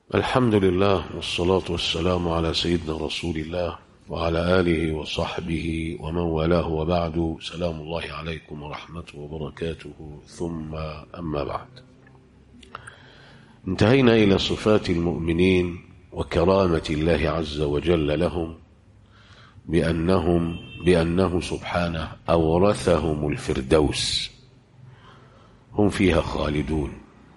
الحمد لله والصلاة والسلام على سيدنا رسول الله وعلى آله وصحبه ومن والاه وبعد سلام الله عليكم ورحمته وبركاته ثم أما بعد انتهينا إلى صفات المؤمنين وكرامة الله عز وجل لهم بأنهم بأنه سبحانه أورثهم الفردوس هم فيها خالدون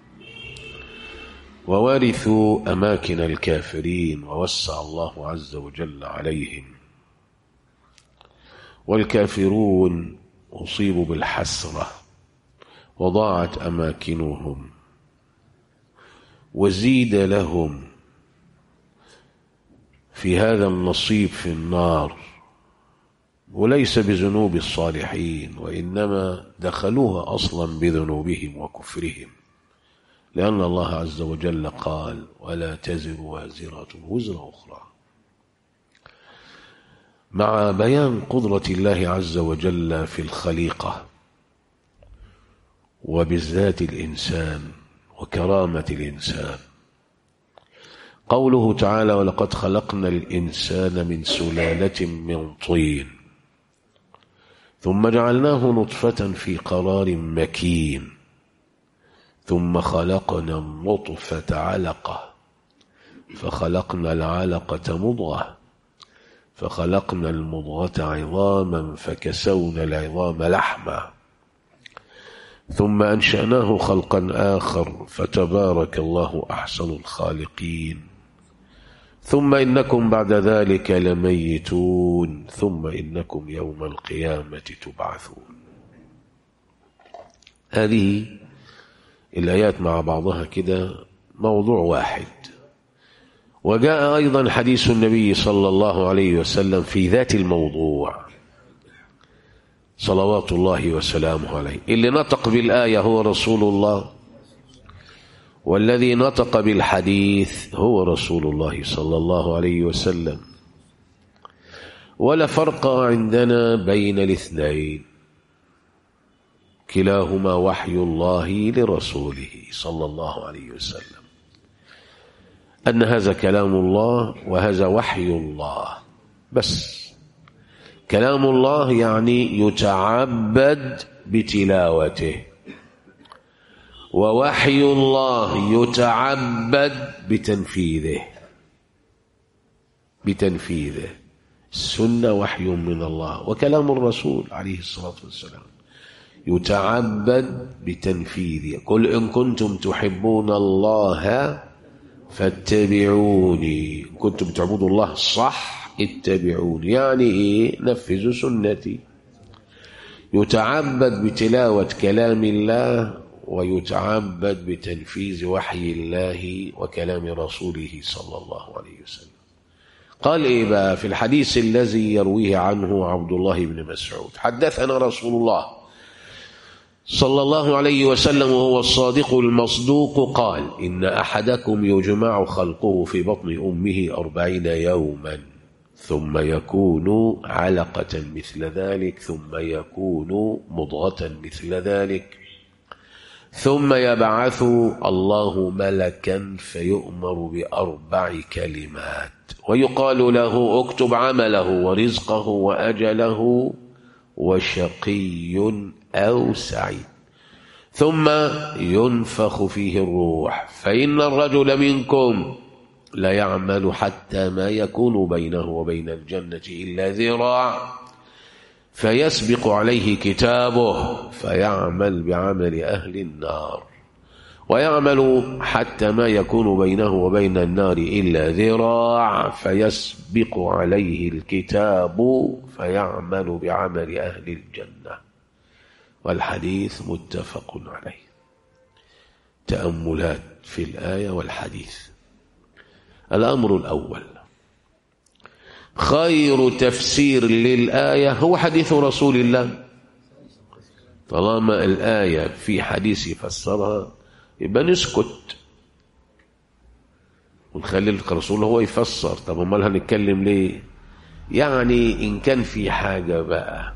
وورثوا أماكن الكافرين ووسع الله عز وجل عليهم والكافرون أصيبوا بالحسرة وضاعت أماكنهم وزيد لهم في هذا النصيب في النار وليس بذنوب الصالحين وإنما دخلوها أصلا بذنوبهم وكفرهم لأن الله عز وجل قال ولا تزر وازرة وزر أخرى مع بيان قدرة الله عز وجل في الخليقة وبالذات الإنسان وكرامة الإنسان قوله تعالى ولقد خلقنا الإنسان من سلالة من طين ثم جعلناه نطفة في قرار مكين ثم خلقنا النطفة علقة فخلقنا العلقة مضغة فخلقنا المضغة عظاما فكسونا العظام لحما ثم أنشأناه خلقا آخر فتبارك الله أحسن الخالقين ثم إنكم بعد ذلك لميتون ثم إنكم يوم القيامة تبعثون هذه الآيات مع بعضها كده موضوع واحد وجاء أيضا حديث النبي صلى الله عليه وسلم في ذات الموضوع صلوات الله وسلامه عليه اللي نطق بالآية هو رسول الله والذي نطق بالحديث هو رسول الله صلى الله عليه وسلم ولا فرق عندنا بين الاثنين كلاهما وحي الله لرسوله صلى الله عليه وسلم أن هذا كلام الله وهذا وحي الله بس كلام الله يعني يتعبد بتلاوته ووحي الله يتعبد بتنفيذه بتنفيذه السنة وحي من الله وكلام الرسول عليه الصلاة والسلام يتعبد بتنفيذه قل إن كنتم تحبون الله فاتبعوني كنتم تعبدوا الله صح اتبعوني يعني إيه نفذوا سنتي يتعبد بتلاوة كلام الله ويتعبد بتنفيذ وحي الله وكلام رسوله صلى الله عليه وسلم قال إيه بقى في الحديث الذي يرويه عنه عبد الله بن مسعود حدثنا رسول الله صلى الله عليه وسلم وهو الصادق المصدوق قال إن أحدكم يجمع خلقه في بطن أمه أربعين يوما ثم يكون علقة مثل ذلك ثم يكون مضغة مثل ذلك ثم يبعث الله ملكا فيؤمر بأربع كلمات ويقال له اكتب عمله ورزقه وأجله وشقي أو سعيد ثم ينفخ فيه الروح فإن الرجل منكم لا يعمل حتى ما يكون بينه وبين الجنة إلا ذراع فيسبق عليه كتابه فيعمل بعمل أهل النار ويعمل حتى ما يكون بينه وبين النار إلا ذراع فيسبق عليه الكتاب فيعمل بعمل أهل الجنة والحديث متفق عليه تأملات في الآية والحديث الأمر الأول خير تفسير للآية هو حديث رسول الله طالما الآية في حديث يفسرها يبقى نسكت ونخلي الرسول هو يفسر طب امال هنتكلم ليه يعني إن كان في حاجة بقى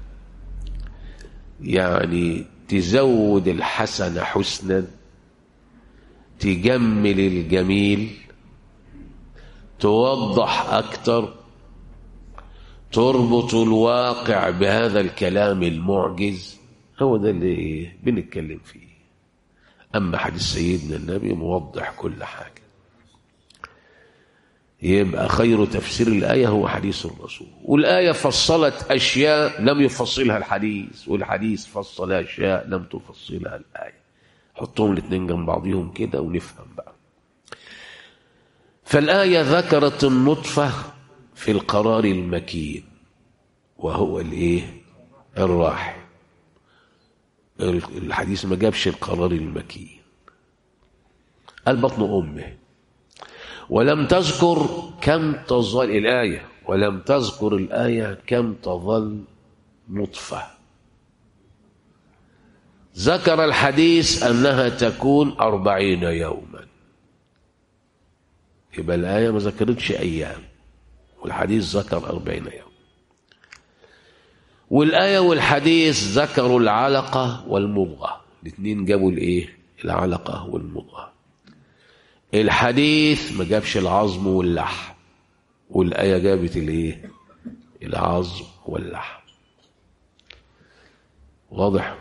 يعني تزود الحسن حسنا تجمل الجميل توضح أكتر تربط الواقع بهذا الكلام المعجز هو ده اللي بنتكلم فيه أما حديث سيدنا النبي موضح كل حاجة يبقى خير تفسير الآية هو حديث الرسول والآية فصلت أشياء لم يفصلها الحديث والحديث فصل أشياء لم تفصلها الآية حطهم الاثنين جنب بعضهم كده ونفهم بقى فالآية ذكرت النطفة في القرار المكين وهو الايه الراحم الحديث ما جابش القرار المكين قال بطن امه ولم تذكر كم تظل الايه ولم تذكر الايه كم تظل نطفه ذكر الحديث انها تكون أربعين يوما يبقى الايه ما ذكرتش ايام والحديث ذكر أربعين يوم والآية والحديث ذكروا العلقة والمضغة الاثنين جابوا الايه العلقة والمضغة الحديث ما جابش العظم واللحم والآية جابت الايه العظم واللحم واضح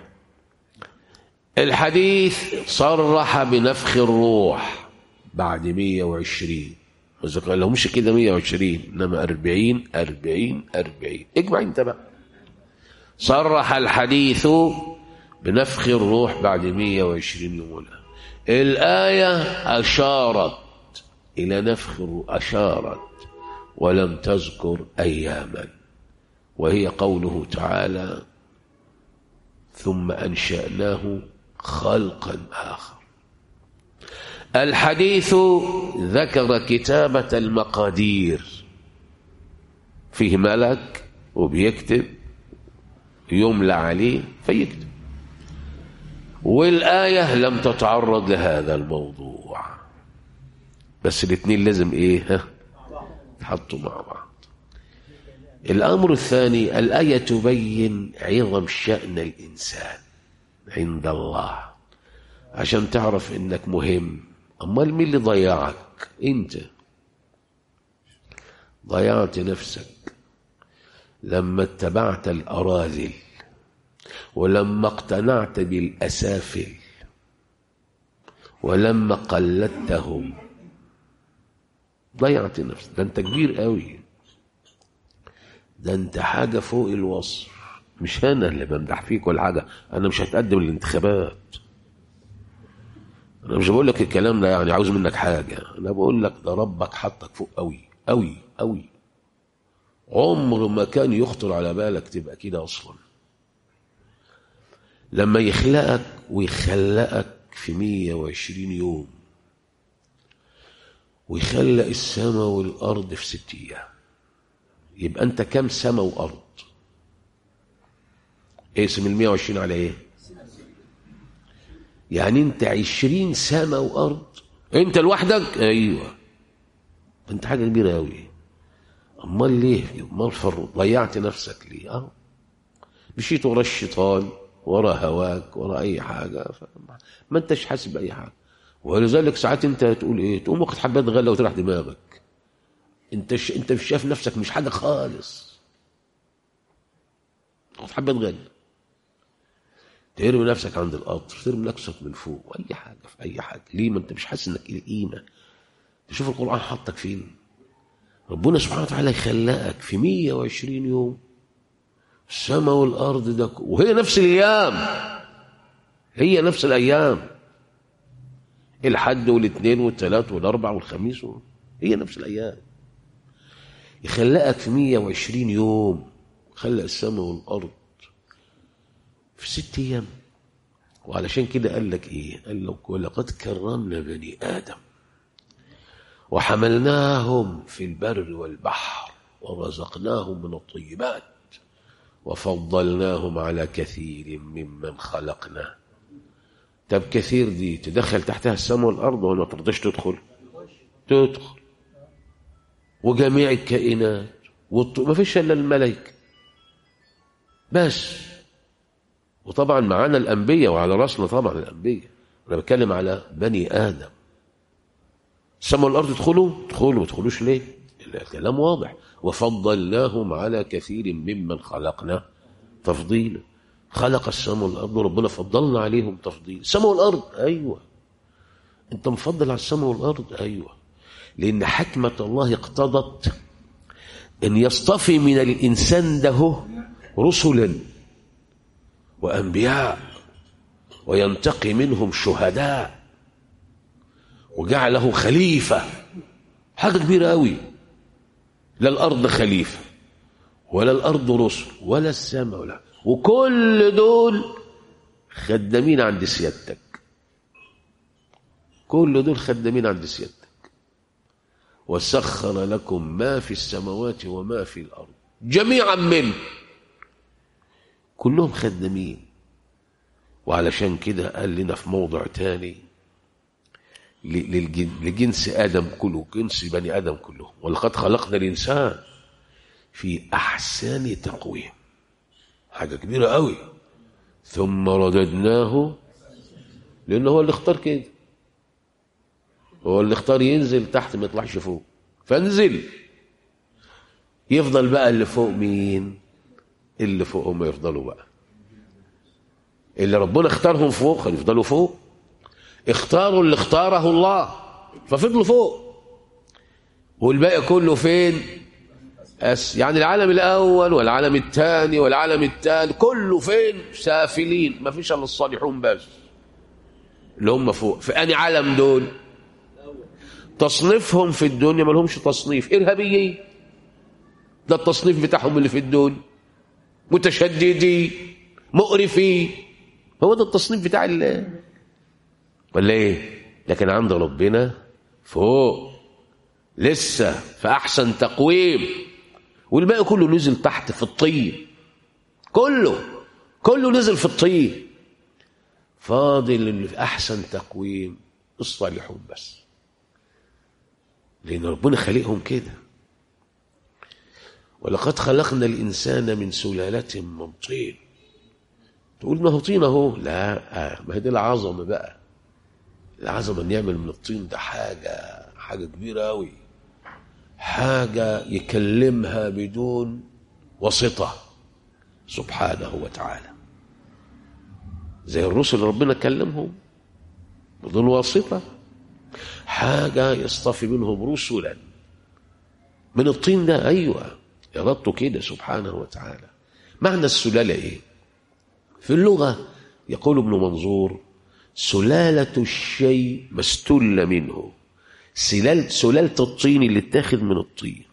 الحديث صرح بنفخ الروح بعد 120 ما لهمش كده 120 انما 40 40 40 اجمع انت بقى صرح الحديث بنفخ الروح بعد 120 يوم الآية أشارت إلى نفخ الروح أشارت ولم تذكر أياما وهي قوله تعالى ثم أنشأناه خلقا آخر الحديث ذكر كتابة المقادير فيه ملك وبيكتب يملى عليه فيكتب والآية لم تتعرض لهذا الموضوع بس الاثنين لازم ايه ها تحطوا مع بعض الأمر الثاني الآية تبين عظم شأن الإنسان عند الله عشان تعرف انك مهم امال مين اللي ضيعك انت ضيعت نفسك لما اتبعت الاراذل ولما اقتنعت بالاسافل ولما قلدتهم ضيعت نفسك ده انت كبير قوي ده انت حاجه فوق الوصف مش انا اللي بمدح فيك ولا حاجه انا مش هتقدم الانتخابات انا مش بقول لك الكلام ده يعني عاوز منك حاجه انا بقول لك ده ربك حطك فوق قوي قوي قوي عمر ما كان يخطر على بالك تبقى كده اصلا لما يخلقك ويخلقك في 120 يوم ويخلق السماء والارض في ست ايام يبقى انت كم سماء وارض اقسم ال 120 على ايه يعني انت عشرين سماء وارض انت لوحدك ايوه انت حاجه كبيره قوي امال ليه امال فر ضيعت نفسك ليه اه مشيت ورا الشيطان ورا هواك ورا اي حاجه ما انتش حاسس باي حاجه ولذلك ساعات انت تقول ايه تقوم واخد حبات غله وتريح دماغك انت ش... انت مش شايف نفسك مش حاجه خالص تاخد حبات غله ترمي نفسك عند القطر ترمي نفسك من فوق اي حاجه في اي حاجه ليه ما انت مش حاسس انك ايه قيمه تشوف القران حطك فين ربنا سبحانه وتعالى يخلقك في 120 يوم السماء والارض ده وهي نفس الايام هي نفس الايام الحد والاثنين والثلاث والاربع والخميس هي نفس الايام يخلقك في 120 يوم خلق السماء والارض في ست ايام وعلشان كده قال لك ايه قال لك ولقد كرمنا بني ادم وحملناهم في البر والبحر ورزقناهم من الطيبات وفضلناهم على كثير ممن خلقنا طب كثير دي تدخل تحتها السماء والارض ولا ترضاش تدخل تدخل وجميع الكائنات والط... ما فيش الا الملائكه بس وطبعا معانا الانبياء وعلى راسنا طبعا الانبياء انا بتكلم على بني ادم السماء والأرض ادخلوا ادخلوا ما ادخلوش ليه الكلام واضح وفضلناهم على كثير ممن خلقنا تفضيلا خلق السماء والأرض وربنا فضلنا عليهم تفضيل السماء والأرض أيوة أنت مفضل على السماء والأرض أيوة لأن حكمة الله اقتضت أن يصطفي من الإنسان ده رسلا وأنبياء وينتقي منهم شهداء وجعله خليفة حاجة كبيرة قوي لا الأرض خليفة ولا الأرض رسل ولا السماء ولا وكل دول خدامين عند سيادتك كل دول خدامين عند سيادتك وسخر لكم ما في السماوات وما في الأرض جميعا منه كلهم خدامين وعلشان كده قال لنا في موضع تاني لجنس آدم كله جنس بني آدم كلهم ولقد خلقنا الإنسان في أحسن تقويم حاجة كبيرة قوي ثم رددناه لأنه هو اللي اختار كده هو اللي اختار ينزل تحت ما يطلعش فوق فانزل يفضل بقى اللي فوق مين اللي فوقهم يفضلوا بقى اللي ربنا اختارهم فوق يفضلوا فوق اختاروا اللي اختاره الله ففضلوا فوق والباقي كله فين أس يعني العالم الأول والعالم الثاني والعالم الثالث كله فين سافلين ما فيش إلا الصالحون بس اللي هم فوق في أني عالم دول تصنيفهم في الدنيا ما لهمش تصنيف إرهابيين ده التصنيف بتاعهم اللي في الدنيا متشددين مقرفين هو ده التصنيف بتاع الله ولا ايه لكن عند ربنا فوق لسه في احسن تقويم والباقي كله نزل تحت في الطين كله كله نزل في الطين فاضل اللي في احسن تقويم الصالحون بس لان ربنا خلقهم كده ولقد خلقنا الانسان من سلاله من طين تقول ما هو طين اهو لا ما هي دي العظمه بقى العظمه ان يعمل من الطين ده حاجه حاجه كبيره قوي حاجه يكلمها بدون واسطه سبحانه وتعالى زي الرسل ربنا كلمهم بدون واسطه حاجه يصطفي منهم رسلا من الطين ده ايوه إرادته كده سبحانه وتعالى معنى السلالة إيه في اللغة يقول ابن منظور سلالة الشيء ما استل منه سلالة, سلالة الطين اللي اتاخد من الطين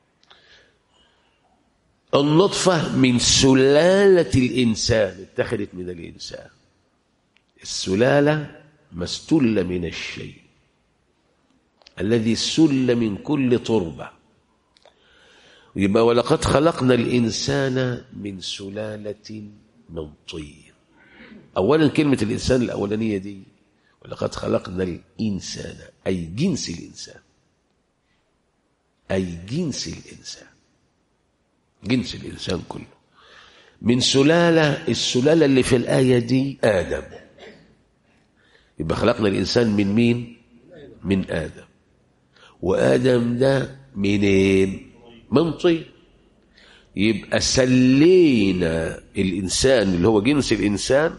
النطفة من سلالة الإنسان اتخذت من الإنسان السلالة ما استل من الشيء الذي سل من كل تربه يبقى ولقد خلقنا الإنسان من سلالة من طين أولا كلمة الإنسان الأولانية دي ولقد خلقنا الإنسان أي جنس الإنسان أي جنس الإنسان جنس الإنسان كله من سلالة السلالة اللي في الآية دي آدم يبقى خلقنا الإنسان من مين من آدم وآدم ده منين من طين يبقى سلينا الإنسان اللي هو جنس الإنسان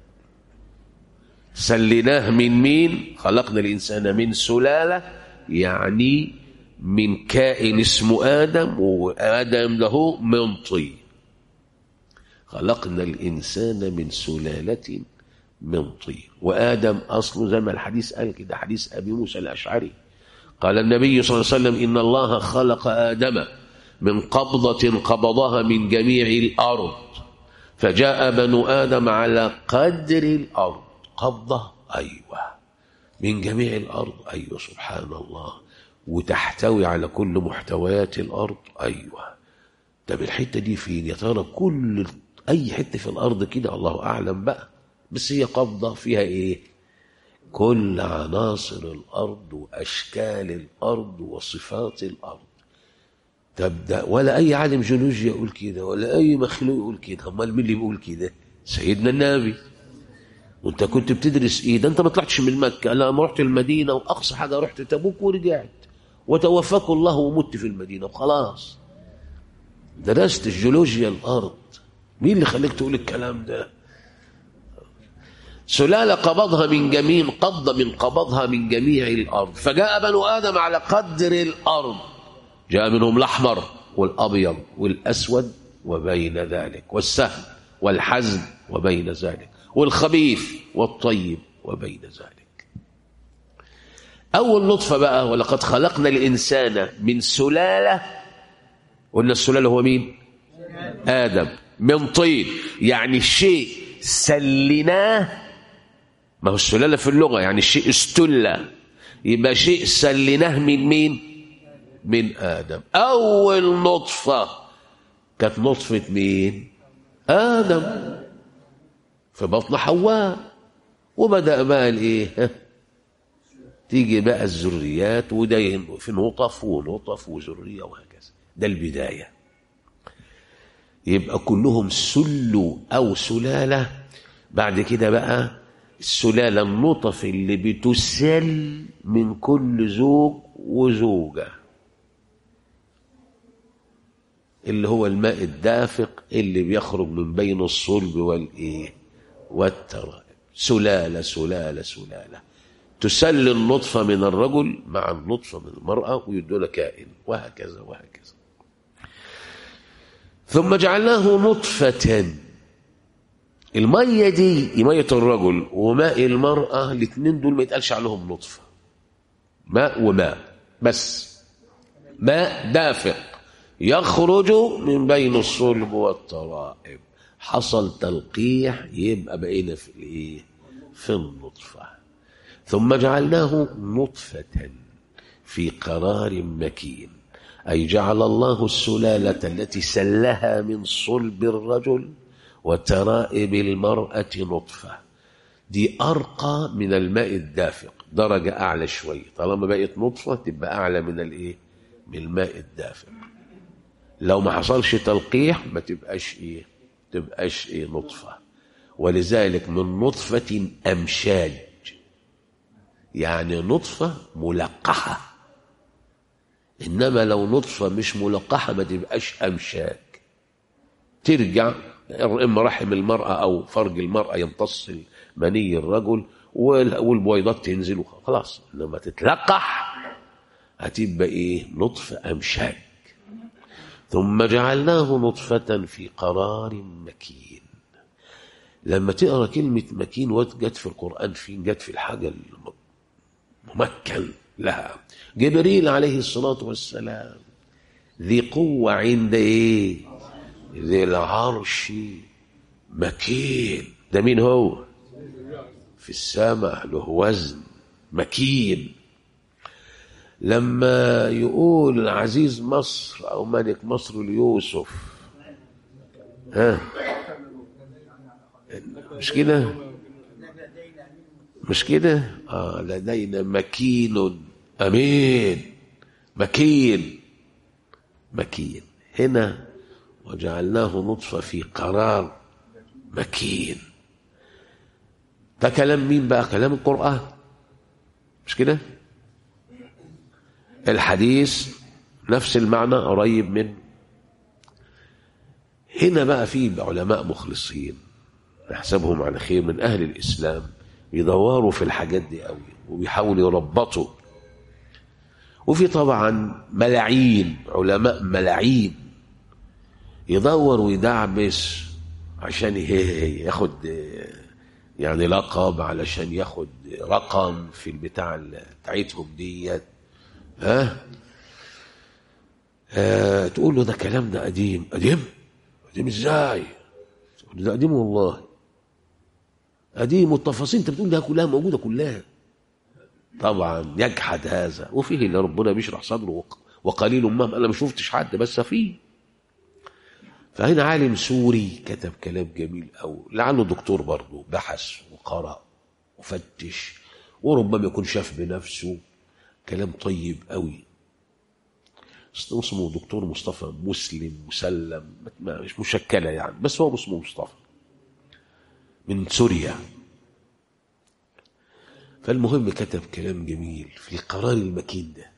سليناه من مين خلقنا الإنسان من سلالة يعني من كائن اسمه آدم وآدم له من طين خلقنا الإنسان من سلالة من طين وآدم أصله زي ما الحديث قال كده حديث أبي موسى الأشعري قال النبي صلى الله عليه وسلم إن الله خلق آدم من قبضة قبضها من جميع الأرض فجاء بنو آدم على قدر الأرض قبضة أيوة من جميع الأرض أيوة سبحان الله وتحتوي على كل محتويات الأرض أيوة طب الحتة دي فين يا ترى كل أي حتة في الأرض كده الله أعلم بقى بس هي قبضة فيها إيه كل عناصر الأرض وأشكال الأرض وصفات الأرض طب ده ولا أي عالم جيولوجيا يقول كده ولا أي مخلوق يقول كده أمال مين اللي بيقول كده سيدنا النبي وانت كنت بتدرس ايه ده انت ما طلعتش من مكه لا ما رحت المدينه واقصى حاجه رحت تبوك ورجعت وتوفاك الله ومت في المدينه وخلاص درست الجيولوجيا الارض مين اللي خليك تقول الكلام ده سلالة قبضها من جميع قبض من قبضها من جميع الأرض فجاء بنو آدم على قدر الأرض جاء منهم الأحمر والأبيض والأسود وبين ذلك والسهل والحزن وبين ذلك والخبيث والطيب وبين ذلك أول نطفة بقى ولقد خلقنا الإنسان من سلالة قلنا السلالة هو مين آدم من طين يعني الشيء سلناه ما هو السلالة في اللغة يعني الشيء استلى يبقى شيء سلناه من مين من آدم أول نطفة كانت نطفة مين آدم في بطن حواء وبدأ بقى الإيه تيجي بقى الذريات وده في نطف ونطف وذرية وهكذا ده البداية يبقى كلهم سلوا أو سلالة بعد كده بقى السلالة النطف اللي بتسل من كل زوج وزوجة اللي هو الماء الدافق اللي بيخرج من بين الصلب والإيه والترائب سلالة سلالة سلالة تسل النطفة من الرجل مع النطفة من المرأة ويدون كائن وهكذا وهكذا ثم جعلناه نطفة المية دي مية الرجل وماء المرأة الاثنين دول ما يتقالش عليهم نطفة ماء وماء بس ماء دافق يخرج من بين الصلب والترائب حصل تلقيح يبقى بقينا في الايه في النطفة ثم جعلناه نطفة في قرار مكين أي جعل الله السلالة التي سلها من صلب الرجل وترائب المرأة نطفة دي أرقى من الماء الدافق درجة أعلى شوية طالما بقت نطفة تبقى أعلى من الإيه من الماء الدافق لو ما حصلش تلقيح ما تبقاش إيه تبقاش إيه نطفة ولذلك من نطفة أمشاج يعني نطفة ملقحة إنما لو نطفة مش ملقحة ما تبقاش أمشاج ترجع إما رحم المرأة أو فرج المرأة يمتص مني الرجل والبويضات تنزل خلاص لما تتلقح هتبقى إيه نطفة أمشاج ثم جعلناه نطفة في قرار مكين لما تقرا كلمة مكين وجت في القرآن فين جت في الحاجة الممكن لها جبريل عليه الصلاة والسلام ذي قوة عند ايه ذي العرش مكين ده مين هو في السماء له وزن مكين لما يقول عزيز مصر او ملك مصر ليوسف ها مش كده مش كده آه لدينا مكين امين مكين مكين هنا وجعلناه نطفة في قرار مكين ده كلام مين بقى كلام القرآن مش كده الحديث نفس المعنى قريب من هنا بقى في علماء مخلصين نحسبهم على خير من أهل الإسلام يدوروا في الحاجات دي قوي وبيحاولوا يربطوا وفي طبعا ملاعين علماء ملاعين يدور ويدعبس عشان ياخد يعني لقب علشان ياخد رقم في البتاع بتاعتهم ديت ها آه تقول له ده كلام ده قديم قديم قديم ازاي ده قديم والله قديم والتفاصيل انت بتقول ده كلها موجوده كلها طبعا يجحد هذا وفيه اللي ربنا بيشرح صدره وقليل ما انا ما شفتش حد بس فيه فهنا عالم سوري كتب كلام جميل أوي لعله دكتور برضه بحث وقرأ وفتش وربما يكون شاف بنفسه كلام طيب قوي اسمه دكتور مصطفى مسلم مسلم مش مشكلة يعني بس هو اسمه مصطفى من سوريا فالمهم كتب كلام جميل في القرار المكين ده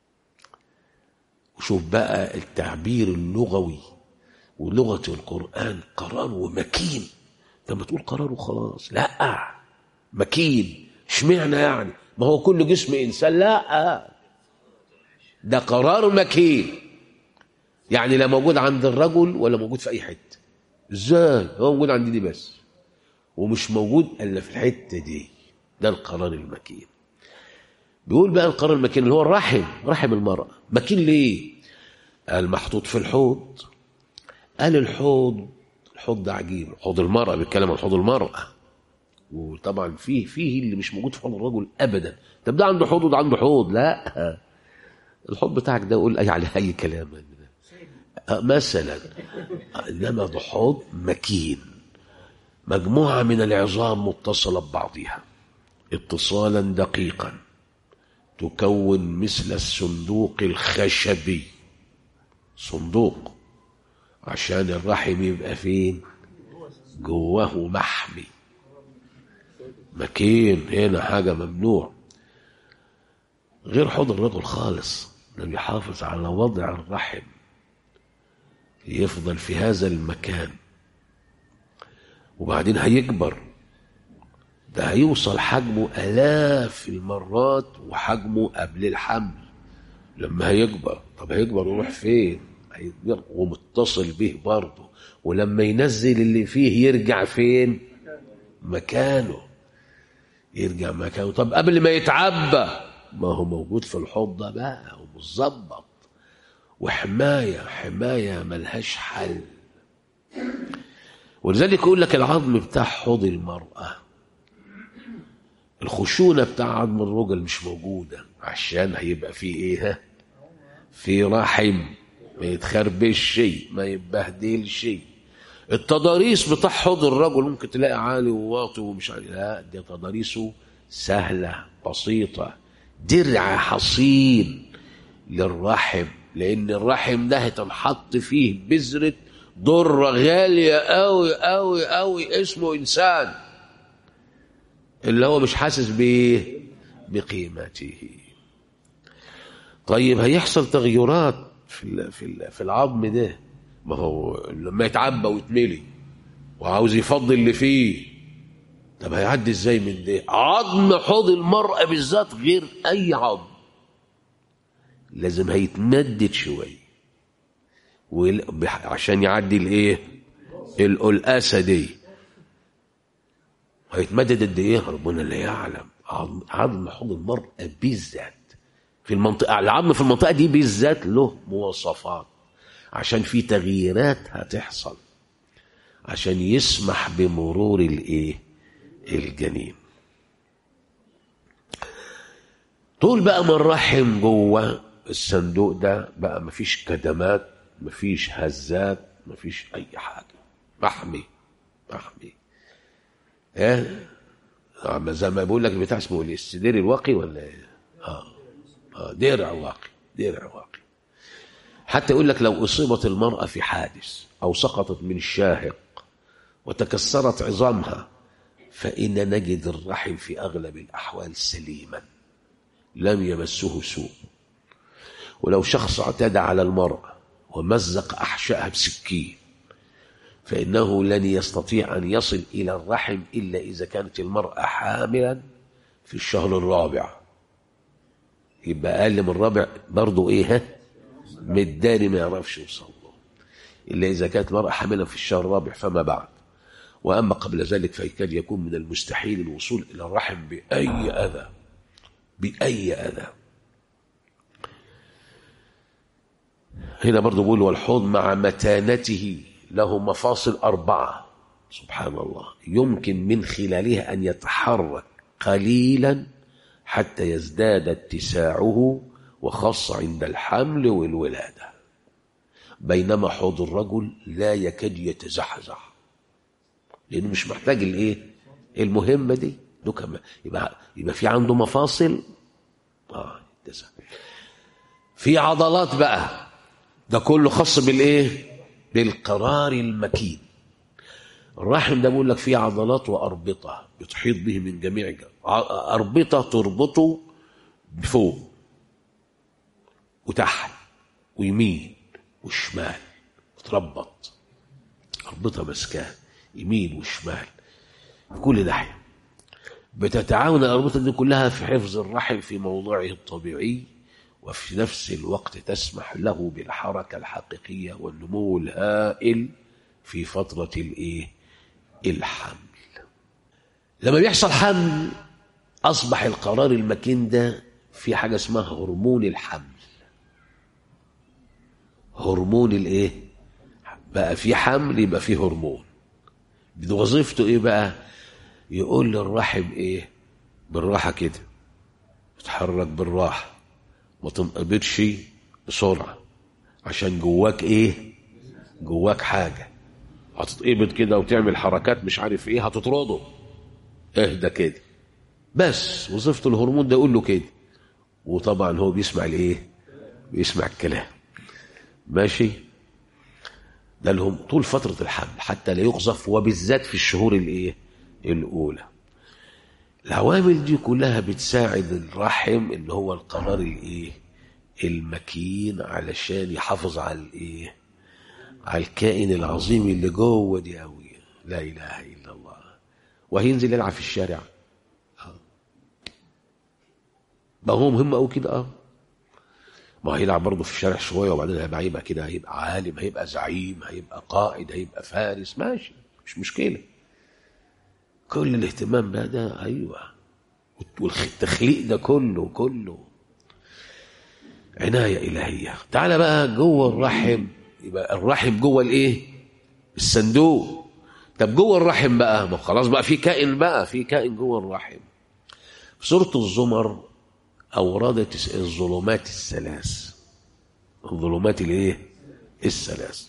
وشوف بقى التعبير اللغوي ولغة القرآن قرار ومكين لما تقول قرار وخلاص لا مكين اشمعنى يعني ما هو كل جسم إنسان لا ده قرار مكين يعني لا موجود عند الرجل ولا موجود في أي حتة ازاي هو موجود عند دي بس ومش موجود إلا في الحتة دي ده القرار المكين بيقول بقى القرار المكين اللي هو الرحم رحم المرأة مكين ليه قال محطوط في الحوض قال الحوض الحوض ده عجيب حوض المرأة بيتكلم عن حوض المرأة وطبعا فيه فيه اللي مش موجود في حوض الرجل ابدا طب ده عنده حوض وده عنده حوض لا الحوض بتاعك ده قول اي على اي كلام مثلا انما ده حوض مكين مجموعه من العظام متصله ببعضها اتصالا دقيقا تكون مثل الصندوق الخشبي صندوق عشان الرحم يبقى فين جواه محمي مكين هنا حاجة ممنوع غير حوض الرجل خالص ده بيحافظ على وضع الرحم يفضل في هذا المكان وبعدين هيكبر ده هيوصل حجمه آلاف المرات وحجمه قبل الحمل لما هيكبر طب هيكبر ويروح فين هيكبر ومتصل به برضه ولما ينزل اللي فيه يرجع فين مكانه يرجع مكانه طب قبل ما يتعبى ما هو موجود في الحوض ده بقى ومظبط وحماية حماية ملهاش حل ولذلك يقول لك العظم بتاع حوض المرأة الخشونة بتاع عظم الرجل مش موجودة عشان هيبقى فيه ايه ها في رحم ما يتخربش شيء ما يتبهدل شيء التضاريس بتاع حوض الرجل ممكن تلاقي عالي وواطي ومش عالي لا دي تضاريسه سهلة بسيطة درع حصين للرحم لأن الرحم ده هتنحط فيه بذرة ضرة غالية أوي أوي أوي اسمه إنسان اللي هو مش حاسس بإيه بقيمته طيب هيحصل تغيرات في في في العظم ده ما هو لما يتعبى ويتملي وعاوز يفضي اللي فيه طب هيعدي ازاي من ده عظم حوض المرأة بالذات غير اي عظم لازم هيتمدد شوية عشان يعدي الايه القلقاسة دي هيتمدد قد ايه ربنا لا يعلم عظم حوض المرأة بالذات في المنطقة العظم في المنطقة دي بالذات له مواصفات عشان في تغييرات هتحصل عشان يسمح بمرور الايه الجنين طول بقى ما الرحم جوه الصندوق ده بقى مفيش كدمات مفيش هزات مفيش اي حاجه محمي محمي ايه زي ما بقول لك بتاع اسمه ايه السدير الواقي ولا ايه اه اه درع واقي درع واقي حتى يقول لك لو أصيبت المرأة في حادث أو سقطت من الشاهق وتكسرت عظامها فإن نجد الرحم في أغلب الأحوال سليما لم يمسه سوء ولو شخص اعتدى على المرأة ومزق أحشائها بسكين فإنه لن يستطيع أن يصل إلى الرحم إلا إذا كانت المرأة حاملا في الشهر الرابع يبقى أقل من الرابع برضه إيه ها متداري ما يعرفش يوصل له إلا إذا كانت المرأة حاملا في الشهر الرابع فما بعد وأما قبل ذلك فيكاد يكون من المستحيل الوصول إلى الرحم بأي أذى بأي أذى هنا برضو بقول والحوض مع متانته له مفاصل أربعة سبحان الله يمكن من خلالها أن يتحرك قليلا حتى يزداد اتساعه وخاصة عند الحمل والولادة بينما حوض الرجل لا يكاد يتزحزح لأنه مش محتاج الإيه المهمة دي له كمان يبقى يبقى في عنده مفاصل اه يتزح. في عضلات بقى ده كله خاص بالإيه بالقرار المكين الرحم ده بيقول لك فيه عضلات وأربطة بتحيط به من جميع ج- ع- أربطة تربطه بفوق وتحت ويمين وشمال تربط أربطة ماسكاه يمين وشمال في كل ناحية بتتعاون الأربطة دي كلها في حفظ الرحم في موضعه الطبيعي وفي نفس الوقت تسمح له بالحركة الحقيقية والنمو الهائل في فترة الإيه؟ الحمل لما بيحصل حمل أصبح القرار المكين ده في حاجة اسمها هرمون الحمل هرمون الإيه؟ بقى في حمل يبقى في هرمون وظيفته إيه بقى؟ يقول للرحم إيه؟ بالراحة كده اتحرك بالراحة ما تنقبضش بسرعة عشان جواك ايه جواك حاجة هتتقبض كده وتعمل حركات مش عارف ايه هتطرده اهدى كده بس وظيفة الهرمون ده يقول له كده وطبعا هو بيسمع الايه بيسمع الكلام ماشي ده لهم طول فترة الحمل حتى لا يقذف وبالذات في الشهور الايه الاولى العوامل دي كلها بتساعد الرحم اللي هو القرار الايه المكين علشان يحافظ على الايه على الكائن العظيم اللي جوه دي قوي لا اله الا الله وهينزل يلعب في الشارع آه. ما هو مهم قوي كده اه ما هيلعب برضه في الشارع شويه وبعدين هيبقى هيبقى كده هيبقى عالم هيبقى زعيم هيبقى قائد هيبقى فارس ماشي مش مشكله كل الاهتمام بقى ده ايوه والتخليق ده كله كله عنايه الهيه تعالى بقى جوه الرحم يبقى الرحم جوه الايه الصندوق طب جوه الرحم بقى ما خلاص بقى في كائن بقى في كائن جوه الرحم في سوره الزمر اوردت الظلمات الثلاث الظلمات الايه الثلاث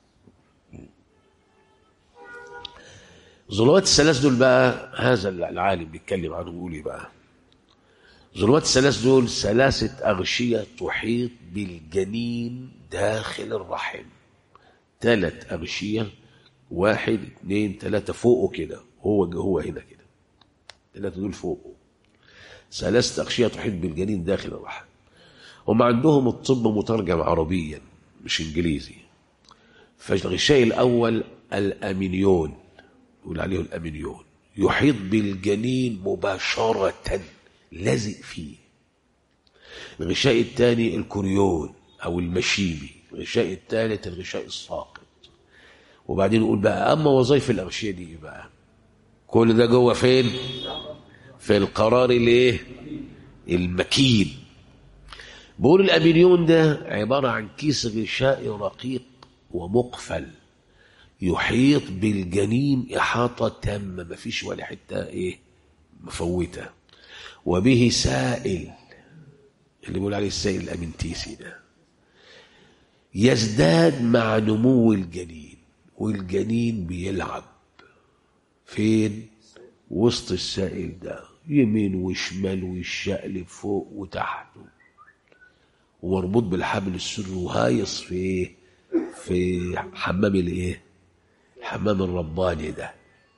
ظلمات الثلاث دول بقى هذا العالم بيتكلم عنه بيقول ايه بقى ظلمات الثلاث دول ثلاثة أغشية تحيط بالجنين داخل الرحم ثلاث أغشية واحد اثنين ثلاثة فوقه كده هو هو هنا كده ثلاثة دول فوقه ثلاثة أغشية تحيط بالجنين داخل الرحم هم عندهم الطب مترجم عربيا مش إنجليزي فالغشاء الأول الأمينيون يقول عليه الأمينيون يحيط بالجنين مباشرة لازق فيه الغشاء الثاني الكوريون أو المشيمي الغشاء الثالث الغشاء الساقط وبعدين نقول بقى أما وظائف الأغشية دي إيه بقى كل ده جوه فين في القرار الايه المكين بقول الأمينيون ده عبارة عن كيس غشاء رقيق ومقفل يحيط بالجنين إحاطة تامة مفيش ولا حتة إيه مفوتة وبه سائل اللي بيقول عليه السائل الأمنتيسي ده يزداد مع نمو الجنين والجنين بيلعب فين وسط السائل ده يمين وشمال ويشقلب فوق وتحت ومربوط بالحبل السري وهايص في ايه في حمام الايه الحمام الرباني ده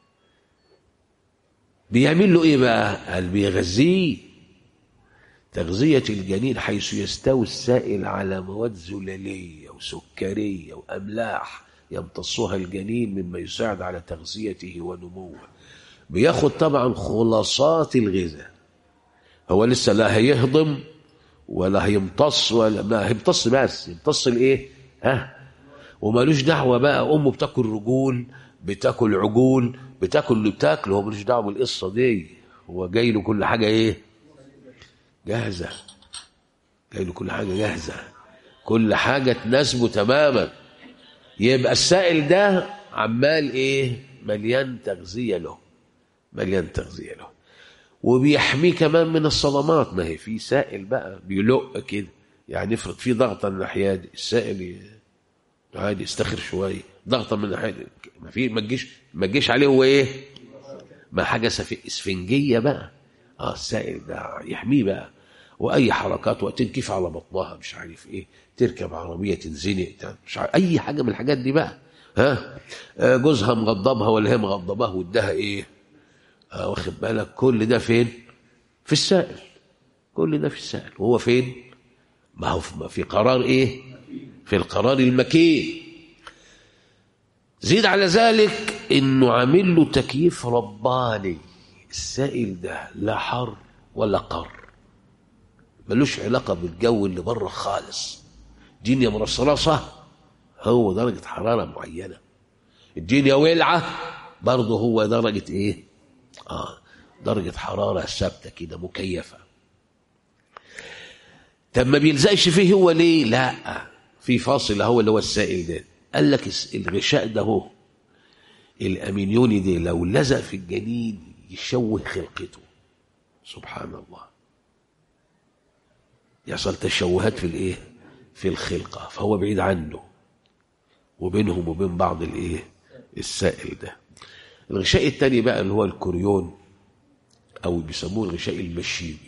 بيعمل له ايه بقى قال بيغذيه تغذية الجنين حيث يستوي السائل على مواد زلالية وسكرية وأملاح يمتصها الجنين مما يساعد على تغذيته ونموه بياخد طبعا خلاصات الغذاء هو لسه لا هيهضم ولا هيمتص ولا ما هيمتص بس يمتص الايه ها ومالوش دعوه بقى امه بتاكل رجول بتاكل عجول بتاكل اللي بتاكله هو ملوش دعوه بالقصه دي هو جاي له كل حاجه ايه جاهزه جاي له كل حاجه جاهزه كل حاجه تناسبه تماما يبقى السائل ده عمال ايه مليان تغذيه له مليان تغذيه له وبيحميه كمان من الصدمات ما هي في سائل بقى بيلق كده يعني افرض في ضغطه من الناحيه دي السائل عادي يستخر شويه ضغطه من الناحيه دي ما في ما تجيش ما تجيش عليه هو ايه ما حاجه اسفنجيه بقى اه السائل ده يحميه بقى واي حركات وتنكف على بطنها مش عارف ايه تركب عربيه تنزنق مش عارف اي حاجه من الحاجات دي بقى ها آه، جوزها مغضبها ولا هي مغضباه واداها ايه آه واخد بالك كل ده فين في السائل كل ده في السائل وهو فين ما هو في- في قرار ايه في القرار المكين زيد على ذلك انه عامل له تكييف رباني السائل ده لا حر ولا قر ملوش علاقه بالجو اللي بره خالص الدنيا مرصرصه هو درجه حراره معينه الدنيا ولعه برضه هو درجه ايه اه درجه حراره ثابته كده مكيفه طب ما بيلزقش فيه هو ليه لا في فاصل هو اللي هو السائل ده قال لك الس- الغشاء ده هو الامينيوني ده لو لزق في الجنين يشوه خلقته سبحان الله يحصل تشوهات في الايه في الخلقه فهو بعيد عنه وبينهم وبين بعض الايه السائل ده الغشاء الثاني بقى اللي هو الكوريون او بيسموه الغشاء المشيبي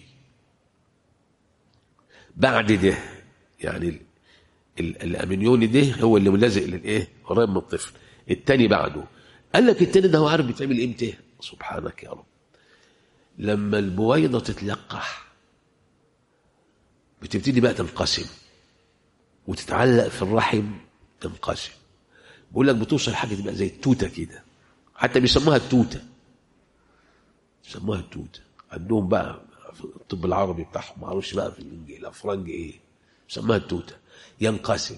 بعد ده يعني ال- ال- الامنيوني ده هو اللي ملازق للايه قريب من الطفل التاني بعده قال لك التاني ده هو عارف بيتعمل امتى سبحانك يا رب لما البويضه تتلقح بتبتدي بقى تنقسم وتتعلق في الرحم تنقسم بيقول لك بتوصل حاجه تبقى زي التوته كده حتى بيسموها التوته بيسموها التوته عندهم بقى في الطب العربي بتاعهم ما اعرفش بقى في الانجيل الافرنج ايه بيسموها التوته ينقسم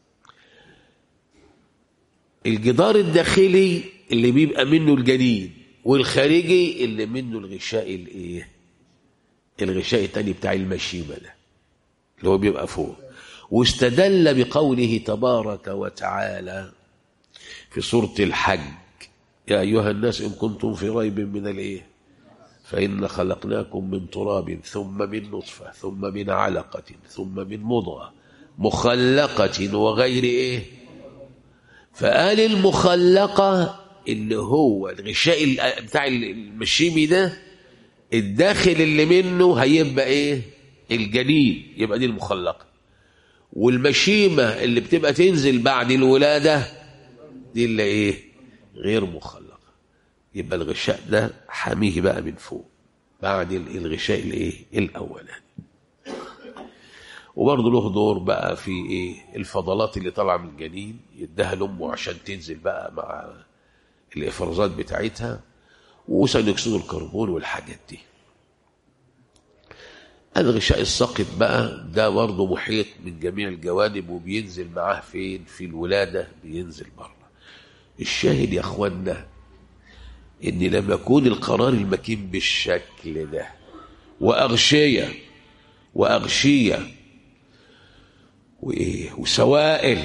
الجدار الداخلي اللي بيبقى منه الجنين والخارجي اللي منه الغشاء الايه الغشاء التاني بتاع المشيمه ده اللي هو بيبقى فوق واستدل بقوله تبارك وتعالى في سورة الحج يا أيها الناس إن كنتم في ريب من الإيه فإن خلقناكم من تراب ثم من نطفة ثم من علقة ثم من مضغة مخلقة وغير إيه فقال المخلقة اللي هو الغشاء ال- بتاع المشيمي ده الداخل اللي منه هيبقى ايه الجنين يبقى دي المخلقة والمشيمة اللي بتبقى تنزل بعد الولادة دي اللي ايه غير مخلقة يبقى الغشاء ده حاميه بقى من فوق بعد ال- الغشاء الايه الاولاني وبرضه له دور بقى في ايه الفضلات اللي طالعه من الجنين يديها لامه عشان تنزل بقى مع الافرازات بتاعتها وثاني اكسيد الكربون والحاجات دي الغشاء الساقط بقى ده برضه محيط من جميع الجوانب وبينزل معاه فين في الولادة بينزل بره الشاهد يا اخوانا ان لما يكون القرار المكين بالشكل ده واغشية واغشية وايه وسوائل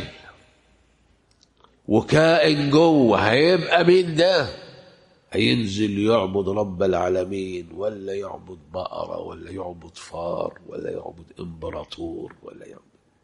وكائن جوه هيبقى مين ده هينزل يعبد رب العالمين ولا يعبد بقرة ولا يعبد فار ولا يعبد امبراطور ولا يعبد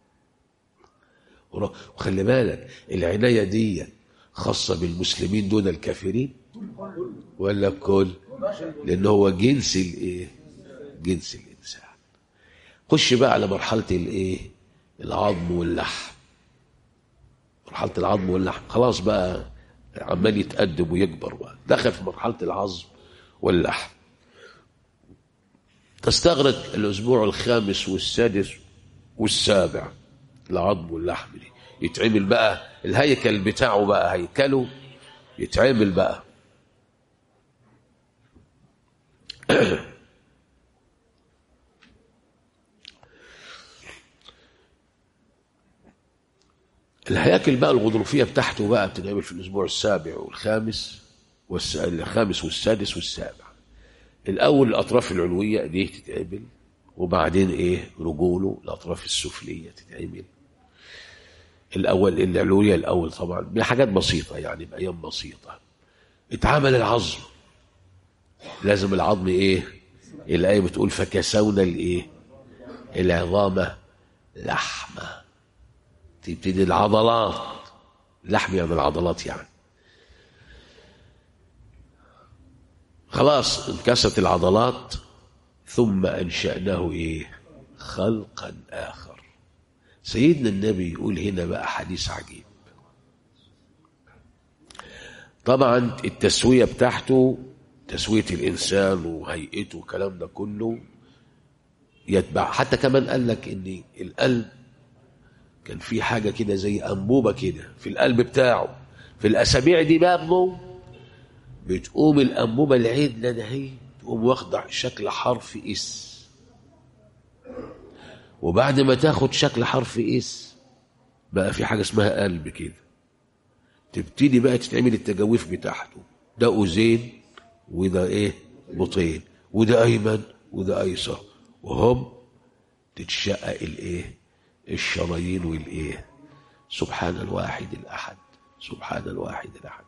ورا- وخلي بالك العناية دي خاصة بالمسلمين دون الكافرين ولا الكل لأن هو جنس الايه جنس الإنسان خش بقى على مرحلة الايه العظم واللحم مرحلة العظم واللحم خلاص بقى عمال يتقدم ويكبر بقى دخل في مرحلة العظم واللحم تستغرق الأسبوع الخامس والسادس والسابع العظم واللحم دي يتعمل بقى الهيكل بتاعه بقى هيكله يتعمل بقى الهياكل بقى الغضروفية بتاعته بقى بتتعمل في الأسبوع السابع والخامس والس... الخامس والسادس والسابع الأول الأطراف العلوية دي تتعمل وبعدين إيه رجوله الأطراف السفلية تتعمل الأول العلوية الأول طبعا بحاجات بسيطة يعني بأيام بسيطة اتعمل العظم لازم العظم إيه الآية بتقول فكسونا الإيه العظام لحمه تبتدي العضلات لحم يعني العضلات يعني خلاص انكست العضلات ثم أنشأناه إيه خلقا آخر سيدنا النبي يقول هنا بقى حديث عجيب طبعا التسوية بتاعته تسوية الإنسان وهيئته والكلام ده كله يتبع حتى كمان قال لك إن القلب كان في حاجة كده زي أنبوبة كده في القلب بتاعه في الأسابيع دي برضه بتقوم الأنبوبة العدلة ده هي تقوم واخدة شكل حرف اس وبعد ما تاخد شكل حرف اس بقى في حاجة اسمها قلب كده تبتدي بقى تتعمل التجاويف بتاعته ده أذين وده ايه بطين وده أيمن وده أيسر وهم تتشقق الايه الشرايين والايه سبحان الواحد الأحد سبحان الواحد الأحد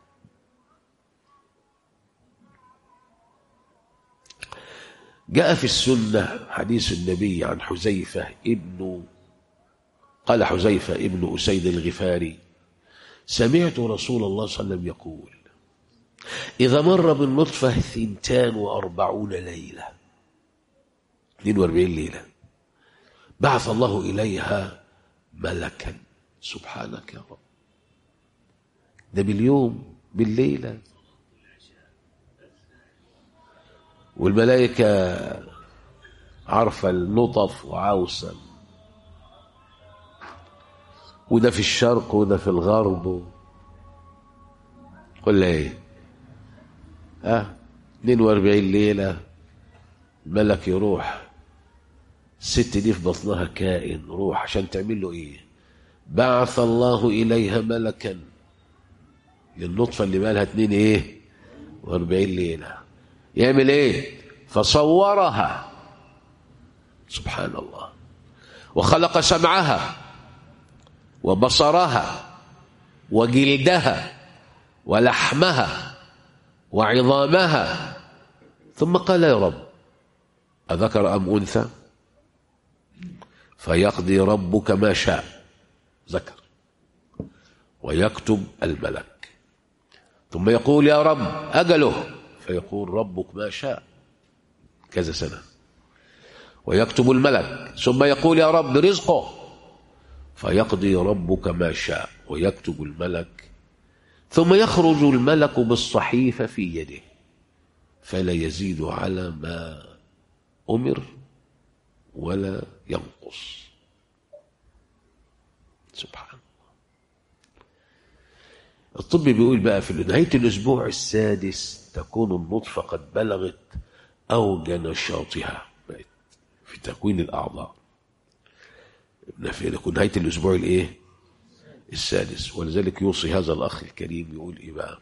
جاء في السنة حديث النبي عن حذيفة ابن قال حذيفة ابن أسيد الغفاري سمعت رسول الله صلى الله عليه وسلم يقول إذا مر بالنطفة ثنتان وأربعون ليلة 42 ليلة بعث الله إليها ملكا سبحانك يا رب ده باليوم بالليلة والملائكة عارفة اللطف وعاوسة وده في الشرق وده في الغرب قل ايه اه 42 ليلة ملك يروح الست دي في بطنها كائن روح عشان تعمل له ايه بعث الله اليها ملكا للنطفة اللي بالها اتنين ايه واربعين ليلة يعمل ايه فصورها سبحان الله وخلق سمعها وبصرها وجلدها ولحمها وعظامها ثم قال يا رب أذكر أم أنثى فيقضي ربك ما شاء ذكر ويكتب الملك ثم يقول يا رب أجله فيقول ربك ما شاء كذا سنة ويكتب الملك ثم يقول يا رب رزقه فيقضي ربك ما شاء ويكتب الملك ثم يخرج الملك بالصحيفة في يده فلا يزيد على ما أمر ولا ينقص سبحان الله الطب بيقول بقى في نهاية الأسبوع السادس تكون النطفة قد بلغت أوج نشاطها بقت في تكوين الأعضاء في نهاية الأسبوع الإيه؟ السادس ولذلك يوصي هذا الأخ الكريم يقول إيه بقى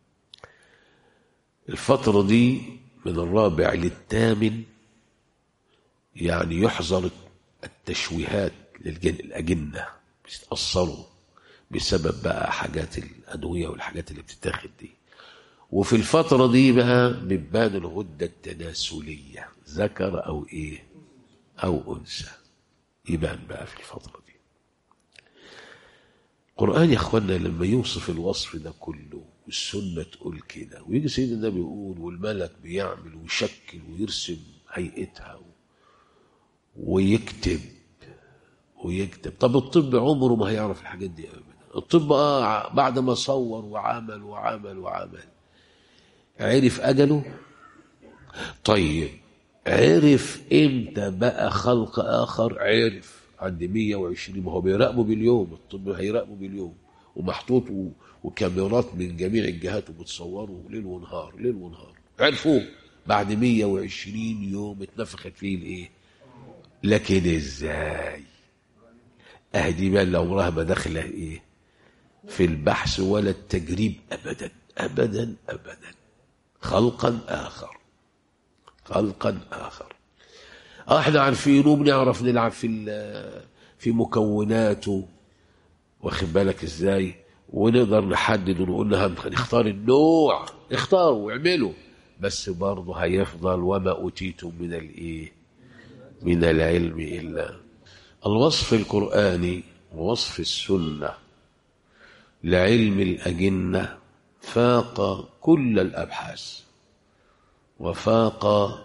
الفترة دي من الرابع للثامن يعني يحظر التشويهات للأجنة بيتأثروا بسبب بقى حاجات الأدوية والحاجات اللي بتتاخد دي وفي الفترة دي بقى بتبان الغدة التناسلية ذكر أو إيه أو أنثى يبان بقى في الفترة دي القرآن يا أخوانا لما يوصف الوصف ده كله والسنة تقول كده ويجي سيدنا النبي يقول والملك بيعمل ويشكل ويرسم هيئتها ويكتب ويكتب طب الطب عمره ما هيعرف الحاجات دي أبدا الطب آه بعد ما صور وعمل وعمل وعمل عرف أجله طيب عرف امتى بقى خلق آخر عرف عند 120 ما هو بيراقبه باليوم الطب هيراقبه باليوم ومحطوط وكاميرات من جميع الجهات وبتصوره ليل ونهار ليل ونهار عرفوه بعد 120 يوم اتنفخت فيه الايه لكن ازاي اهدي بقى اللي عمرها ما داخله ايه في البحث ولا التجريب ابدا ابدا ابدا خلقا اخر خلقا اخر احنا عارفينه وبنعرف نلعب في في مكوناته واخد بالك ازاي ونقدر نحدد ونقول لها نختار النوع اختاروا واعملوا بس برضه هيفضل وما اوتيتم من الايه من العلم الا الوصف القراني ووصف السنه لعلم الاجنه فاق كل الابحاث وفاق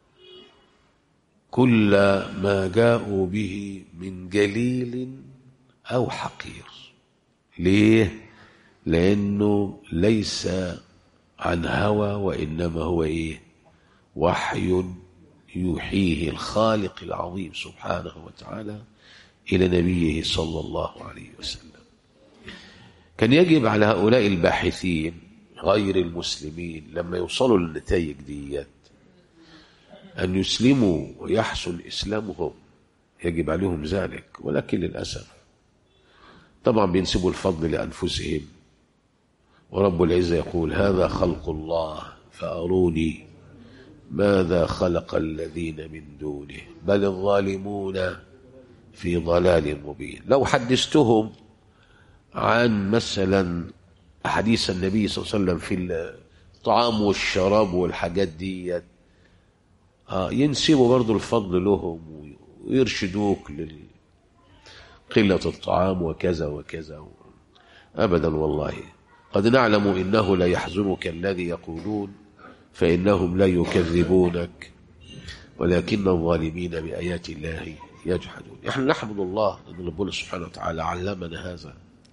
كل ما جاءوا به من جليل أو حقير ليه؟ لأنه ليس عن هوى وإنما هو إيه وحي يوحيه الخالق العظيم سبحانه وتعالى إلى نبيه صلى الله عليه وسلم كان يجب على هؤلاء الباحثين غير المسلمين لما يوصلوا للنتائج ديت أن يسلموا ويحصل إسلامهم يجب عليهم ذلك ولكن للأسف طبعا بينسبوا الفضل لأنفسهم ورب العزة يقول هذا خلق الله فأروني ماذا خلق الذين من دونه بل الظالمون في ضلال مبين لو حدثتهم عن مثلا حديث النبي صلى الله عليه وسلم في الطعام والشراب والحاجات دي آه ينسبوا برضو الفضل لهم ويرشدوك لقلة الطعام وكذا وكذا أبدا والله قد نعلم إنه لا يحزنك الذي يقولون فإنهم لا يكذبونك ولكن الظالمين بآيات الله يجحدون نحن نحمد الله أن ربنا سبحانه وتعالى علمنا هذا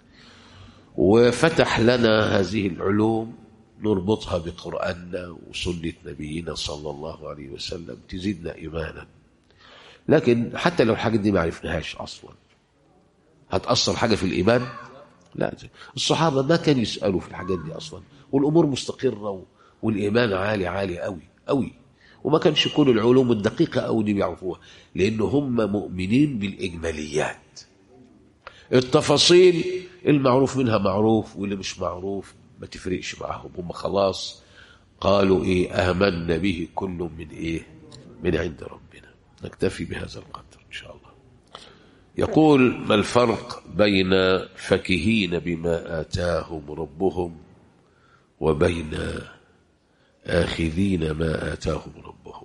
وفتح لنا هذه العلوم نربطها بقرآننا وسنة نبينا صلى الله عليه وسلم تزيدنا إيمانا لكن حتى لو الحاجات دي ما عرفناهاش أصلا هتأثر حاجة في الإيمان لا الصحابة ما كانوا يسألوا في الحاجات دي أصلا والأمور مستقرة والإيمان عالي عالي قوي قوي وما كانش كل العلوم الدقيقة أو دي بيعرفوها لأن هم مؤمنين بالإجماليات التفاصيل المعروف منها معروف واللي مش معروف ما تفرقش معهم هم خلاص قالوا إيه آمنا به كل من إيه من عند ربنا نكتفي بهذا القدر إن شاء الله يقول ما الفرق بين فكهين بما آتاهم ربهم وبين آخذين ما آتاهم ربهم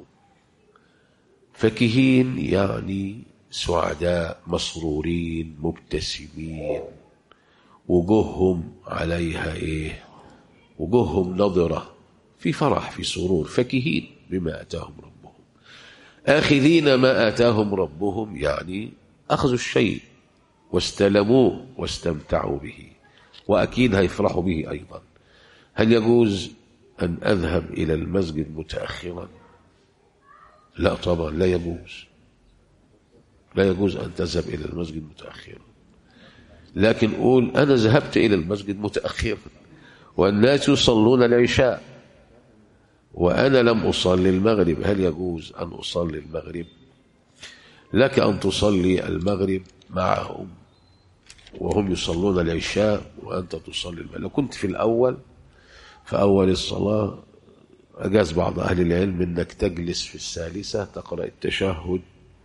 فكهين يعني سعداء مسرورين مبتسمين وجوههم عليها ايه وجوههم نضرة في فرح في سرور فكهين بما آتاهم ربهم آخذين ما آتاهم ربهم يعني أخذوا الشيء واستلموه واستمتعوا به وأكيد هيفرحوا به أيضا هل يجوز أن أذهب إلى المسجد متأخرا لا طبعا لا يجوز لا يجوز أن تذهب إلى المسجد متأخرا لكن قول أنا ذهبت إلى المسجد متأخرا والناس يصلون العشاء وأنا لم أصلي المغرب هل يجوز أن أصلي المغرب لك أن تصلي المغرب معهم وهم يصلون العشاء وأنت تصلي المغرب لو كنت في الأول في أول الصلاة أجاز بعض أهل العلم أنك تجلس في الثالثة تقرأ التشهد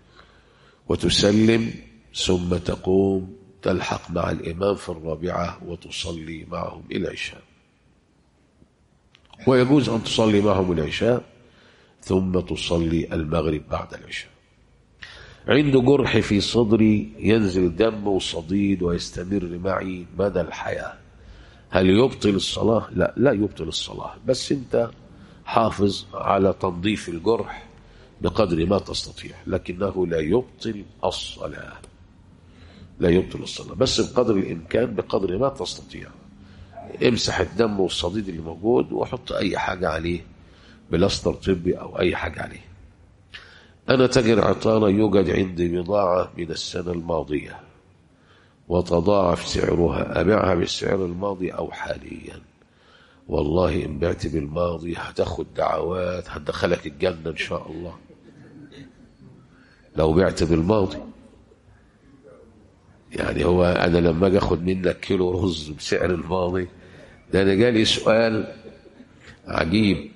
وتسلم ثم تقوم تلحق مع الإمام في الرابعة وتصلي معهم العشاء ويجوز أن تصلي معهم العشاء ثم تصلي المغرب بعد العشاء عنده جرح في صدري ينزل دم وصديد ويستمر معي مدى الحياة هل يبطل الصلاة؟ لا لا يبطل الصلاة بس انت حافظ على تنظيف الجرح بقدر ما تستطيع لكنه لا يبطل الصلاة لا يبطل الصلاة بس بقدر الإمكان بقدر ما تستطيع امسح الدم والصديد اللي موجود وحط أي حاجة عليه بلاستر طبي أو أي حاجة عليه أنا تاجر عطارة يوجد عندي بضاعة من السنة الماضية وتضاعف سعرها أبيعها بالسعر الماضي أو حاليا والله إن بعت بالماضي هتاخد دعوات هتدخلك الجنة إن شاء الله لو بعت بالماضي يعني هو أنا لما أجي أخد منك كيلو رز بسعر الماضي ده أنا جالي سؤال عجيب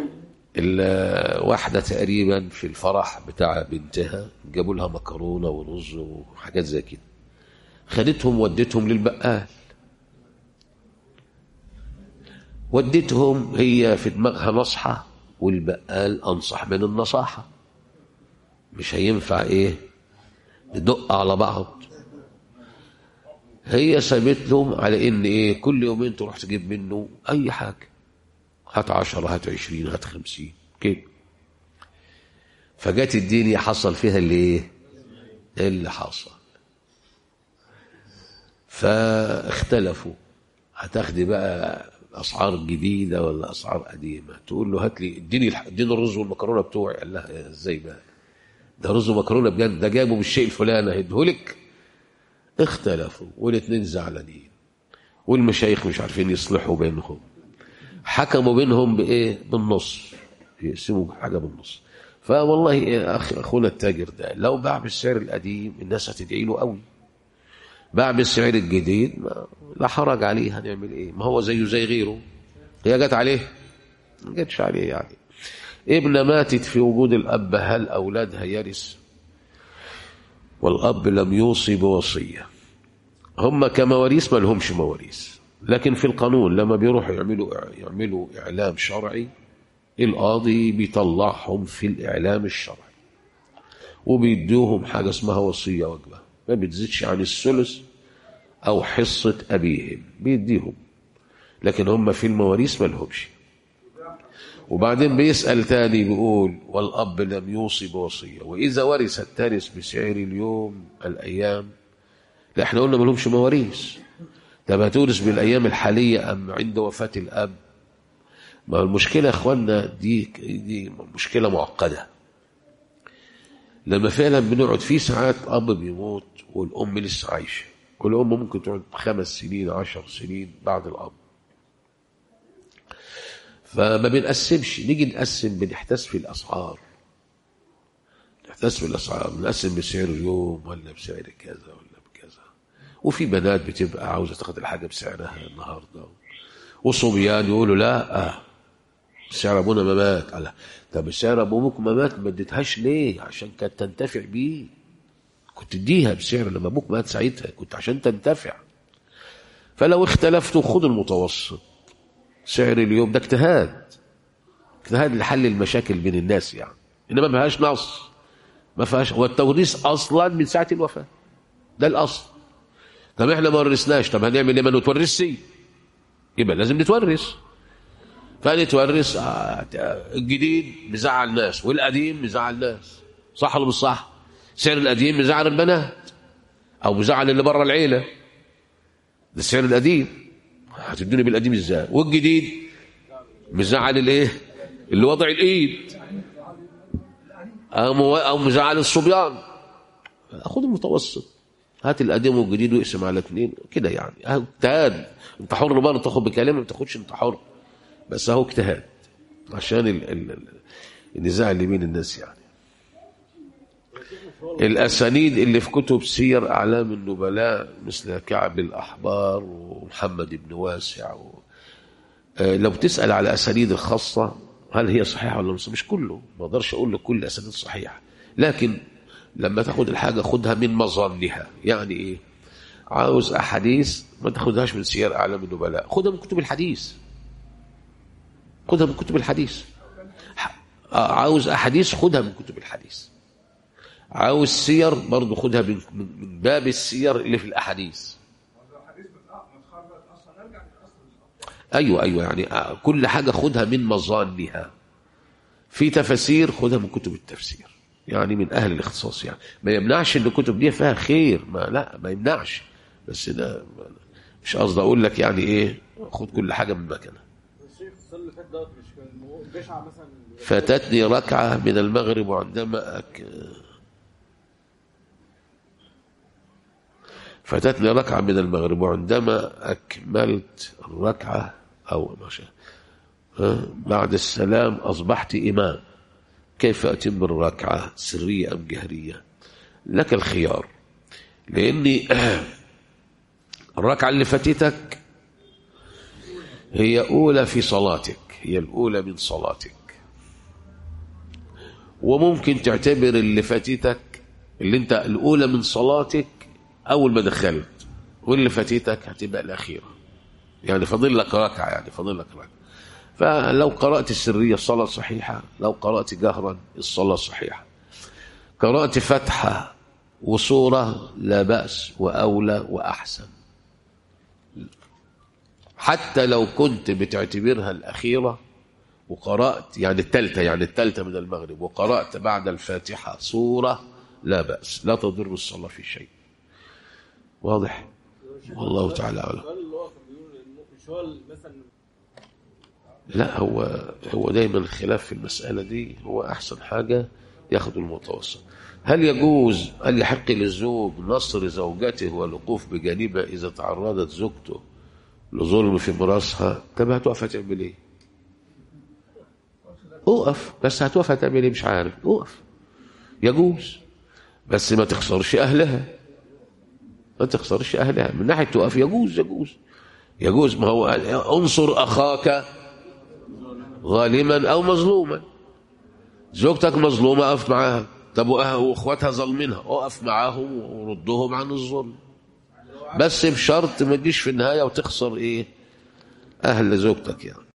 واحدة تقريبا في الفرح بتاع بنتها جابوا لها مكرونة ورز وحاجات زي كده خدتهم وديتهم للبقال وديتهم هي في دماغها نصحة والبقال أنصح من النصاحة مش هينفع إيه ندق على بعض هي سابت لهم على إن إيه كل يومين تروح تجيب منه أي حاجة هات عشرة هات عشرين هات خمسين كده فجات الدنيا حصل فيها اللي ايه اللي حصل فاختلفوا هتاخدي بقى اسعار جديده ولا اسعار قديمه تقول له هات لي اديني الح- اديني الرز والمكرونه بتوعي قال لها ازاي بقى ده رز ومكرونه بجد ده جابه بالشيء الفلاني هيديهولك اختلفوا والاثنين زعلانين والمشايخ مش عارفين يصلحوا بينهم حكموا بينهم بايه بالنص يقسموا حاجه بالنص فوالله يا اخي اخونا التاجر ده لو باع بالسعر القديم الناس هتدعي له قوي باع بالسعر الجديد ما لا حرج عليه هنعمل ايه ما هو زيه زي غيره هي جت عليه ما جتش عليه يعني ابنة ماتت في وجود الأب هل أولادها يرث والأب لم يوصي بوصية هم كمواريث ما لهمش مواريث لكن في القانون لما بيروحوا يعملوا يعملوا إعلام شرعي القاضي بيطلعهم في الإعلام الشرعي وبيدوهم حاجة اسمها وصية وجبة ما بتزيدش عن الثلث أو حصة أبيهم بيديهم لكن هم في المواريث ما لهمش وبعدين بيسأل تاني بيقول والأب لم يوصي بوصية وإذا ورث التارث بسعر اليوم الأيام لا احنا قلنا ما لهمش مواريث طب هتورث بالأيام الحالية أم عند وفاة الأب ما المشكلة يا إخوانا دي دي مشكلة معقدة لما فعلا بنقعد في ساعات أب بيموت والأم لسه عايشة والأم ممكن تقعد خمس سنين عشر سنين بعد الأب فما بنقسمش نيجي نقسم بنحتاس في الأسعار نحتاس في الأسعار بنقسم بسعر اليوم ولا بسعر كذا ولا بكذا وفي بنات بتبقى عاوزة تاخد الحاجة بسعرها النهاردة وصبيان يقولوا لا آه سعر ابونا ما مات قال طب سعر ابوك ما مات ما اديتهاش ليه عشان كانت تنتفع بيه كنت اديها بسعر لما ابوك مات ساعتها كنت عشان تنتفع فلو اختلفتوا خد المتوسط سعر اليوم ده اجتهاد اجتهاد لحل المشاكل بين الناس يعني انما ما فيهاش نص ما فيهاش هو التوريث اصلا من ساعه الوفاه ده الاصل طب احنا ما ورثناش طب هنعمل ايه ما نتورثش يبقى لازم نتورث فنتورث آه، الجديد مزعل الناس والقديم مزعل الناس صح ولا مش صح؟ سعر القديم مزعل البنات او مزعل اللي بره العيله ده السعر القديم هتدوني بالقديم ازاي؟ والجديد مزعل الايه؟ اللي وضع الايد او مو- او مزعل الصبيان خد المتوسط هات القديم والجديد واقسم على اثنين كده يعني اهو اجتهاد انت حر برضه تاخد بكلام ما تاخدش انت حر بس اهو اجتهاد عشان ال ال ال النزاع اللي بين الناس يعني الاسانيد اللي في كتب سير اعلام النبلاء مثل كعب الاحبار ومحمد بن واسع و... آه، لو تسال على اسانيد الخاصه هل هي صحيحه ولا مش مش كله ما اقدرش اقول لك كل الاسانيد صحيحه لكن لما تاخد الحاجه خدها من مظانها يعني ايه عاوز احاديث ما تاخدهاش من سير اعلام النبلاء خدها من كتب الحديث خدها من كتب الحديث ح- آه، عاوز احاديث خدها من كتب الحديث عاوز سير برضه خدها من من من باب السير اللي في الاحاديث ايوه ايوه يعني آه، كل حاجه خدها من مظانها في تفاسير خدها من كتب التفسير يعني من اهل الاختصاص يعني ما يمنعش ان الكتب دي فيها خير ما لا ما يمنعش بس ده مش قصدي اقول لك يعني ايه خد كل حاجه من مكانها الشيخ السنه اللي فاتت دوت مش كان جشع مثلا فاتتني ركعة من المغرب عندما أك... فاتتني ركعة من المغرب وعندما أكملت الركعة أو ما شاء ها، بعد السلام أصبحت إمام كيف أتم الركعة سرية أم جهرية لك الخيار لأني الركعة اللي فاتتك هي أولى في صلاتك هي الأولى من صلاتك وممكن تعتبر اللي فاتتك اللي انت الأولى من صلاتك أول ما دخلت واللي فاتتك هتبقى الأخيرة يعني فاضل لك ركعة يعني فاضل لك ركعة فلو قرأت السرية الصلاة صحيحة لو قرأت جهرا الصلاة صحيحة قرأت فتحة وصورة لا بأس وأولى وأحسن حتى لو كنت بتعتبرها الأخيرة وقرأت يعني التالتة يعني التالتة من المغرب وقرأت بعد الفاتحة سورة لا بأس لا تضر الصلاة في شيء واضح والله تعالى أعلم السؤال اللي هو كان بيقول إن مش هو ال- مثلا لا هو هو دايما الخلاف في المسألة دي هو أحسن حاجة ياخد المتوسط هل يجوز هل يحق للزوج نصر زوجته والوقوف بجانبها إذا تعرضت زوجته لظلم في مراسها طب هتقف هتعمل إيه؟ اقف بس هتقف هتعمل إيه مش عارف اقف يجوز بس ما تخسرش أهلها ما تخسرش أهلها من ناحية تقف يجوز يجوز يجوز ما هو انصر أخاك ظالما او مظلوما زوجتك مظلومه اقف معاها طب وأه- واخواتها ظالمينها اقف معاهم وردهم عن الظلم بس بشرط ما تجيش في النهايه وتخسر ايه اهل زوجتك يعني